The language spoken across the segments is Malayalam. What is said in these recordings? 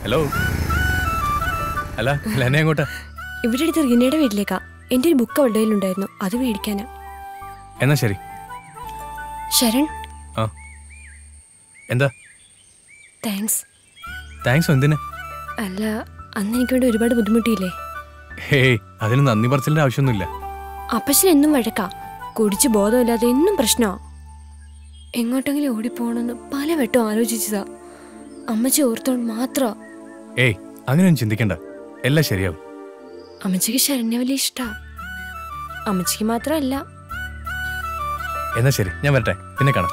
ഹലോ അല്ല ലെന എങ്ങോട്ടാ ഇവിടെ അടുത്ത് റീനയുടെ വീട്ടിലേക്കാ എൻ്റെ ഒരു ബുക്ക് അവളുടെ കയ്യിലുണ്ടായിരുന്നു അത് മേടിക്കാനാ എന്നാ ശരി ശരൺ ആ എന്താ താങ്ക്സ് താങ്ക്സ് എന്തിന് അല്ല അന്ന് എനിക്ക് വേണ്ടി ഒരുപാട് ബുദ്ധിമുട്ടിയില്ലേ ഹേയ് അതിന് നന്ദി പറച്ചിലിന്റെ ആവശ്യമൊന്നുമില്ല അപ്പച്ചൻ എന്നും വഴക്കാ കുടിച്ച് ബോധമില്ലാതെ എന്നും പ്രശ്നമാ എങ്ങോട്ടെങ്കിലും ഓടിപ്പോണെന്ന് പല വട്ടം ആലോചിച്ചതാ അമ്മച്ചി ഓർത്തോണ്ട് മാത്രമാ ഏയ് അങ്ങനെയൊന്നും ചിന്തിക്കണ്ട എല്ലാം ശരിയാവും അമ്മച്ചിക്ക് ശരണ്യ വലിയ ഇഷ്ടാ അമ്മച്ചിക്ക് മാത്രമല്ല എന്നാ ശരി ഞാൻ വരട്ടെ പിന്നെ കാണാം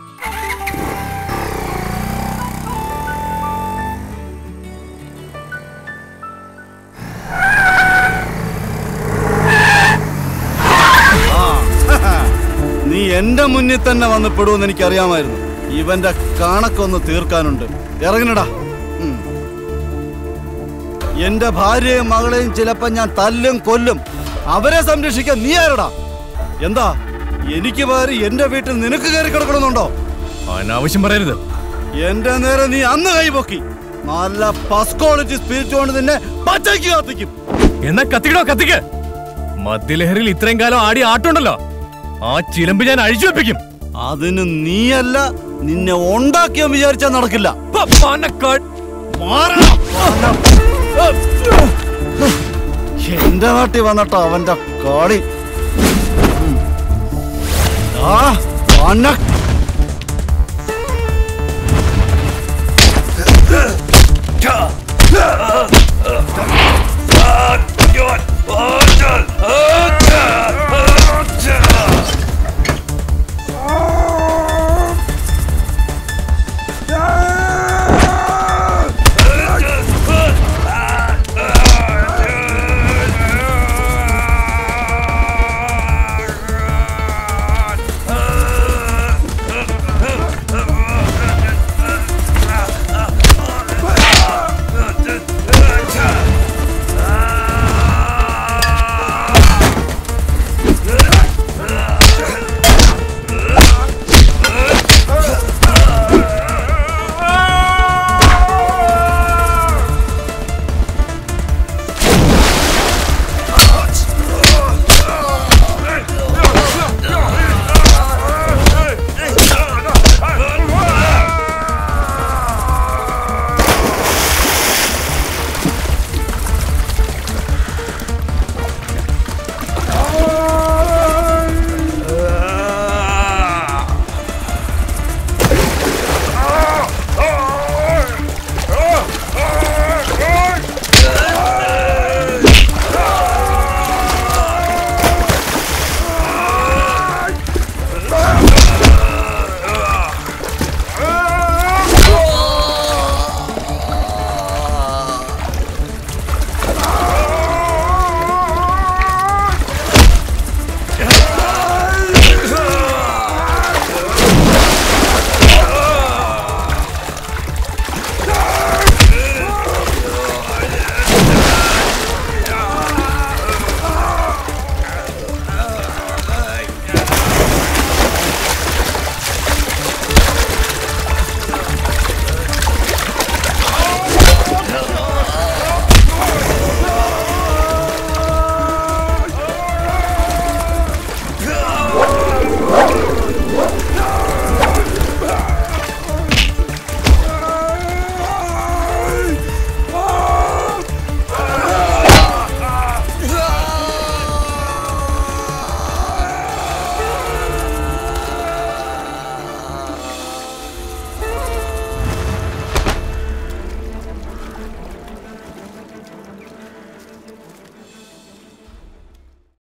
നീ എന്റെ മുന്നിൽ തന്നെ വന്ന് പെടുമെന്ന് എനിക്കറിയാമായിരുന്നു ഇവന്റെ കണക്കൊന്ന് തീർക്കാനുണ്ട് ഇറങ്ങണടാ ഉം. എന്റെ ഭാര്യയും മകളെയും ചിലപ്പോ ഞാൻ തല്ലും കൊല്ലും അവരെ സംരക്ഷിക്കാൻ നീ ആരടാ എന്താ എനിക്ക് പകരം എന്റെ വീട്ടിൽ നിനക്ക് കയറി കിടക്കണമെന്നുണ്ടോ അനാവശ്യം പറയരുത് എന്റെ നേരെ നീ അന്ന് കൈപൊക്കി നല്ല ഫസ്റ്റ് ക്വാളിറ്റി സ്പിരിറ്റ് കൊണ്ട് നിന്നെ പച്ചയ്ക്ക് കത്തിക്കും എന്നാ കത്തിക്കണോ കത്തിക്ക് മദ്യലഹരിയിൽ ഇത്രയും കാലം ആടി ആട്ടുണ്ടല്ലോ ആ ചിലമ്പ് ഞാൻ അഴിച്ചു വെപ്പിക്കും അതിന് നീയല്ല നിന്നെ ഉണ്ടാക്കിയാൻ വിചാരിച്ചാൽ നടക്കില്ല പ- പാനക്കാട് മാറണം. എന്റെ നാട്ടിൽ വന്നിട്ടോ അവന്റെ കാളി ആ, പന-